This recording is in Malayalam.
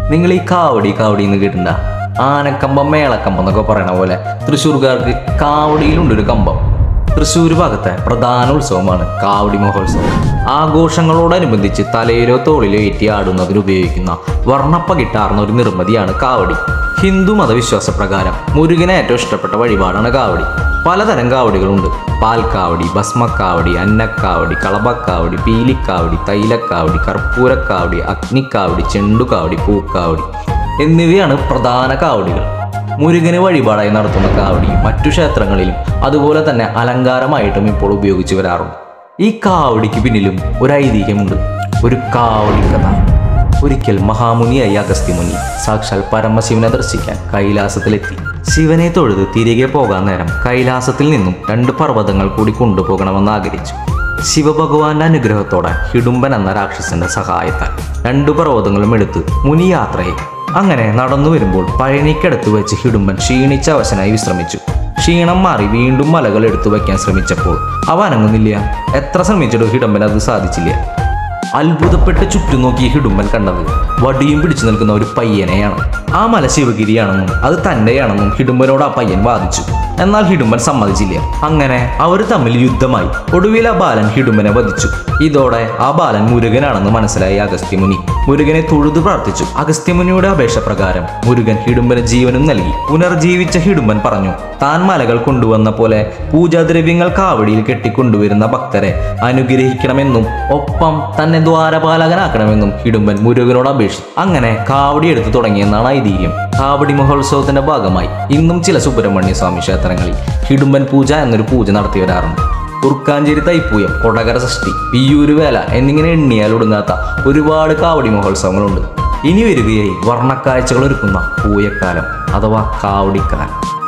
നിങ്ങൾ ഈ കാവടി കാവടി എന്ന് കേട്ടിട്ടുണ്ട ആനക്കമ്പം മേളക്കമ്പം എന്നൊക്കെ പറയണ പോലെ തൃശ്ശൂർക്കാർക്ക് കാവടിയിലുണ്ടൊരു കമ്പം തൃശ്ശൂർ ഭാഗത്തെ പ്രധാന ഉത്സവമാണ് കാവടി മഹോത്സവം ആഘോഷങ്ങളോടനുബന്ധിച്ച് തലയിലോ തോളിലോ ഏറ്റി ആടുന്നതിന് ഉപയോഗിക്കുന്ന വർണ്ണപ്പകിട്ടാർന്ന ഒരു നിർമ്മിതിയാണ് കാവടി ഹിന്ദു മതവിശ്വാസ പ്രകാരം മുരുകന് ഏറ്റവും ഇഷ്ടപ്പെട്ട വഴിപാടാണ് കാവടി പലതരം കാവടികളുണ്ട് പാൽക്കാവടി ഭസ്മക്കാവടി അന്നക്കാവടി കളഭക്കാവടി പീലിക്കാവടി തൈലക്കാവടി കർപ്പൂരക്കാവടി അഗ്നിക്കാവടി ചെണ്ടുകാവടി പൂക്കാവടി എന്നിവയാണ് പ്രധാന കാവടികൾ മുരുകന് വഴിപാടായി നടത്തുന്ന കാവടി മറ്റു ക്ഷേത്രങ്ങളിലും അതുപോലെ തന്നെ അലങ്കാരമായിട്ടും ഇപ്പോൾ ഉപയോഗിച്ചു വരാറുണ്ട് ഈ കാവടിക്ക് പിന്നിലും ഒരു ഐതിഹ്യമുണ്ട് ഒരു കാവടി കഥ ഒരിക്കൽ മഹാമുനിയായ അഗസ്ത്യമുനി സാക്ഷാൽ പരമശിവനെ ദർശിക്കാൻ കൈലാസത്തിലെത്തി ശിവനെ തൊഴുത് തിരികെ പോകാൻ നേരം കൈലാസത്തിൽ നിന്നും രണ്ട് പർവ്വതങ്ങൾ കൂടി കൊണ്ടുപോകണമെന്ന് ആഗ്രഹിച്ചു ശിവഭഗവാന്റെ അനുഗ്രഹത്തോടെ ഹിഡുംബൻ എന്ന രാക്ഷസന്റെ സഹായത്താൽ രണ്ടു പർവ്വതങ്ങളും എടുത്ത് മുനി യാത്രയെ അങ്ങനെ നടന്നു വരുമ്പോൾ പഴനിക്കടുത്ത് വെച്ച് ഹിഡുംബൻ ക്ഷീണിച്ച അവശനായി വിശ്രമിച്ചു ക്ഷീണം മാറി വീണ്ടും മലകൾ എടുത്തു വയ്ക്കാൻ ശ്രമിച്ചപ്പോൾ അവ അനങ്ങുന്നില്ല എത്ര ശ്രമിച്ചിട്ടും ഹിഡംബൻ അത് സാധിച്ചില്ല അത്ഭുതപ്പെട്ട് ചുറ്റും നോക്കി ഹിഡുമ്പൻ കണ്ടത് വടിയും പിടിച്ചു നിൽക്കുന്ന ഒരു പയ്യനെയാണ് ആ മല ശിവഗിരിയാണെന്നും അത് തന്റെയാണെന്നും ഹിഡുമ്പനോട് ആ പയ്യൻ വാദിച്ചു എന്നാൽ ഹിഡുമ്പൻ സമ്മതിച്ചില്ല അങ്ങനെ അവർ തമ്മിൽ യുദ്ധമായി ഒടുവിൽ ആ ബാലൻ ഹിഡുമ്പനെ വധിച്ചു ഇതോടെ ആ ബാലൻ മുരുകനാണെന്ന് മനസ്സിലായി അഗസ്ത്യമുനി മുരുകനെ തൊഴുതു പ്രാർത്ഥിച്ചു അഗസ്ത്യമുനിയുടെ അപേക്ഷ പ്രകാരം മുരുകൻ ഹിഡുമ്പന് ജീവനും നൽകി പുനർജീവിച്ച ഹിഡുമ്പൻ പറഞ്ഞു താൻ മലകൾ കൊണ്ടുവന്ന പോലെ പൂജാദ്രവ്യങ്ങൾ കാവടിയിൽ കെട്ടിക്കൊണ്ടുവരുന്ന ഭക്തരെ അനുഗ്രഹിക്കണമെന്നും ഒപ്പം തന്നെ ദ്വാരപാലകനാക്കണമെന്നും ഹിഡുമ്പൻ മുരുകനോട് അപേക്ഷിച്ചു അങ്ങനെ കാവടി എടുത്തു തുടങ്ങിയെന്നാണ് ഐതിഹ്യം കാവടി മഹോത്സവത്തിന്റെ ഭാഗമായി ഇന്നും ചില സുബ്രഹ്മണ്യ സ്വാമി ക്ഷേത്രങ്ങളിൽ ഹിഡുമ്പൻ പൂജ എന്നൊരു പൂജ നടത്തി വരാറുണ്ട് കുറുക്കാഞ്ചേരി തൈപ്പൂയം കൊടകര ഷഷ്ടി പിയ്യൂര് വേല എന്നിങ്ങനെ എണ്ണിയാൽ ഒടുങ്ങാത്ത ഒരുപാട് കാവടി മഹോത്സവങ്ങളുണ്ട് ഇനി വരികയായി വർണ്ണക്കാഴ്ചകൾ ഒരുക്കുന്ന പൂയക്കാലം അഥവാ കാവടിക്കാലം